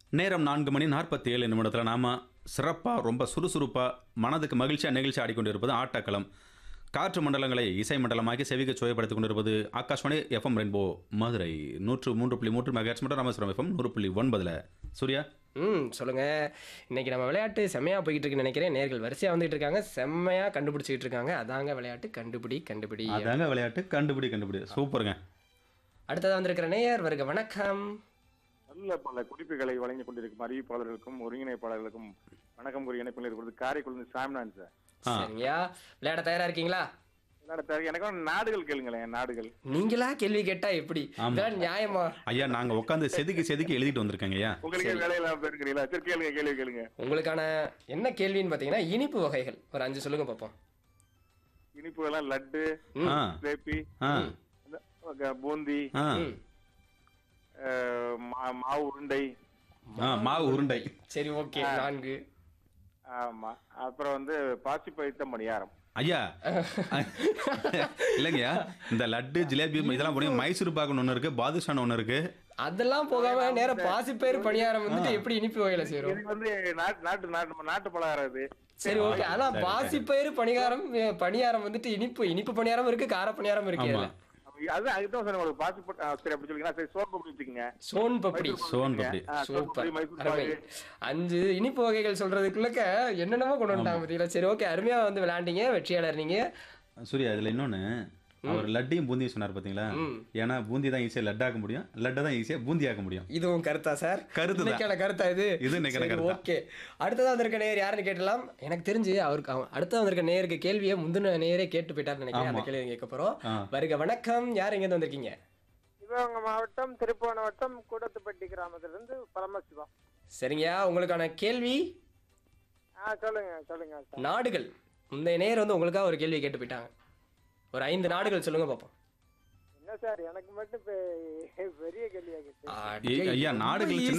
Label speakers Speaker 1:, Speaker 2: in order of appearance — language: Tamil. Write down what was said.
Speaker 1: நேரம் நான்கு மணி நாற்பத்தி ஏழு நிமிடத்தில் நாம சிறப்பாக ரொம்ப சுறுசுறுப்பாக மனதுக்கு மகிழ்ச்சியாக நிகழ்ச்சி ஆடிக்கொண்டிருப்பது ஆட்டக்களம் காற்று மண்டலங்களை இசை மண்டலமாக்கி செவிக்கு சுவைப்படுத்திக் கொண்டிருப்பது ஆகாஷ்வாணி எஃப்எம் ரெயின்போ மதுரை நூற்று மூன்று புள்ளி மூன்று மெகாட்ஸ் மட்டும் ராமேஸ்வரம் எஃப்எம் நூறு புள்ளி ஒன்பதில் சூர்யா
Speaker 2: ம் சொல்லுங்க இன்னைக்கு நம்ம விளையாட்டு செம்மையா போய்கிட்டு இருக்குன்னு நினைக்கிறேன் நேர்கள் வரிசையா வந்துட்டு இருக்காங்க செம்மையா கண்டுபிடிச்சிட்டு இருக்காங்க அதாங்க விளையாட்டு கண்டுபிடி கண்டுபிடி
Speaker 1: அதாங்க விளையாட்டு கண்டுபிடி கண்டுபிடி சூப்பருங்க
Speaker 2: அடுத்ததா வந்திருக்கிற நேயர் வருக வணக்கம்
Speaker 3: நல்ல பல குறிப்புகளை வழங்கி கொண்டிருக்கும் அறிவிப்பாளர்களுக்கும் ஒருங்கிணைப்பாளர்களுக்கும் வணக்கம் கூறி இணைப்பில் இருக்கிறது காரைக்குடி சாமினான் சார்
Speaker 1: ஆ.
Speaker 2: சரியா விளையாட தயாரா இருக்கீங்களா
Speaker 3: விளையாட தேவை எனக்கு வந்து நாடுகள் கேளுங்களேன் நாடுகள்
Speaker 2: நீங்களா கேள்வி கேட்டா எப்படி
Speaker 1: ஆமா.
Speaker 2: இதெல்லாம் நியாயமா
Speaker 1: ஐயா நாங்கள் உட்காந்து செதுக்கி செதுக்கி எழுதிட்டு வந்திருக்கேங்க ஐயா
Speaker 3: உங்களுக்கே வேலையில்லாம இருக்கிறீங்களா சரி கேளுங்க கேள்வி கேளுங்க
Speaker 2: உங்களுக்கான என்ன கேள்வின்னு பாத்தீங்கன்னா இனிப்பு வகைகள் ஒரு அஞ்சு சொல்லுங்க பார்ப்போம்
Speaker 3: இனிப்புகள்லாம் லட்டு
Speaker 1: ஆ
Speaker 3: ஜிலேபி
Speaker 1: ஆ
Speaker 3: இந்த, ஓகே, பூந்தி
Speaker 1: ஆ
Speaker 2: ம்.
Speaker 3: அஹ், மா- மாவு உருண்டை
Speaker 1: ஆ மாவு உருண்டை
Speaker 2: சரி ஓகே நான்கு
Speaker 3: ஆமா அப்புறம் வந்து பாசி பைத்த மணியாரம்
Speaker 1: ஐயா இல்லைங்கய்யா இந்த லட்டு ஜிலேபி இதெல்லாம் போனீங்க மைசூர் பாக்குன்னு ஒன்று இருக்கு பாதுஷான் ஒன்று இருக்கு
Speaker 2: அதெல்லாம் போகாம நேரம் பாசிப்பயிறு பணியாரம் வந்துட்டு எப்படி இனிப்பு வகையில சேரும்
Speaker 3: இது வந்து நாட்டு நாட்டு நாட்டு நம்ம நாட்டு பலகாரம் இது
Speaker 2: சரி ஓகே அதான் பாசிப்பயிறு பணியாரம் அஹ், பணியாரம் வந்துட்டு இனிப்பு இனிப்பு பணியாரம் இருக்கு கார பணியாரம் இருக்கு
Speaker 1: ஆமா
Speaker 2: இதுல
Speaker 3: அது அதுதான் சார் உங்களுக்கு பாசி பட்டு- ஆ, சரி அப்படி சொல்லிங்கன்னா சரி சோப்பு அப்படி வச்சுக்கோங்க
Speaker 2: சோன் பப்படி
Speaker 1: சோன் பப்படி
Speaker 3: ஆ, சோன்
Speaker 2: சூப்பர்
Speaker 3: பப்படி, மைசூர்
Speaker 2: அருமை
Speaker 3: பாகு
Speaker 2: அஞ்சு இனிப்பு வகைகள் சொல்றதுக்குள்ளக்க என்னென்னமோ கொண்டு வந்துட்டாங்க பார்த்தீங்களா சரி ஓகே அருமையா வந்து விளையாண்டீங்க வெற்றியாளர் நீங்க
Speaker 1: சூர்யா இதுல இன்னொன்னு அவர் லட்டையும் பூந்தியும் சொன்னார் பாத்தீங்களா
Speaker 2: ம்.
Speaker 1: ஏன்னா பூந்தி தான் ஈஸியா லட்டாக்க முடியும் லட்டை தான் ஈஸியா பூந்தியாக்க முடியும்
Speaker 2: இதுவும் கருத்தா சார்
Speaker 1: கருத்து தான்.
Speaker 2: இன்னைக்கான கருத்தா இது
Speaker 1: இது இன்னைக்கான
Speaker 2: சரி,
Speaker 1: கருத்தா.
Speaker 2: ஓகே அடுத்ததா வந்திருக்க நேயர் யாருன்னு கேட்டலாம் எனக்கு தெரிஞ்சு அவருக்கு அவன் அடுத்ததா வந்திருக்க நேயருக்கு கேள்வியை முந்தின நேரே கேட்டு போயிட்டாருன்னு நினைக்கிறேன் அந்த
Speaker 1: ஆமா.
Speaker 2: கேள்வி கேட்க போறோம்
Speaker 1: ஆ.
Speaker 2: வருக வணக்கம் யார் எங்க வந்திருக்கீங்க
Speaker 4: சிவகங்கை மாவட்டம் திருப்புவனம் வட்டம் கூடத்துப்பட்டி கிராமத்திலிருந்து பரமசிவம்
Speaker 2: சரிங்கய்யா உங்களுக்கான கேள்வி
Speaker 4: ஆ சொல்லுங்க சொல்லுங்க சார்
Speaker 2: நாடுகள் இந்த நேயர் வந்து உங்களுக்காக ஒரு கேள்வி கேட்டு போயிட்டாங்க ஒரு ஐந்து நாடுகள் சொல்லுங்க பார்ப்போம்
Speaker 4: என்ன சார் எனக்கு மட்டும் பெ- பெரிய கேள்வியா கேட்டு
Speaker 2: அடே,
Speaker 1: ஐயா
Speaker 2: ரொம்ப
Speaker 1: நாடுகள்
Speaker 2: easy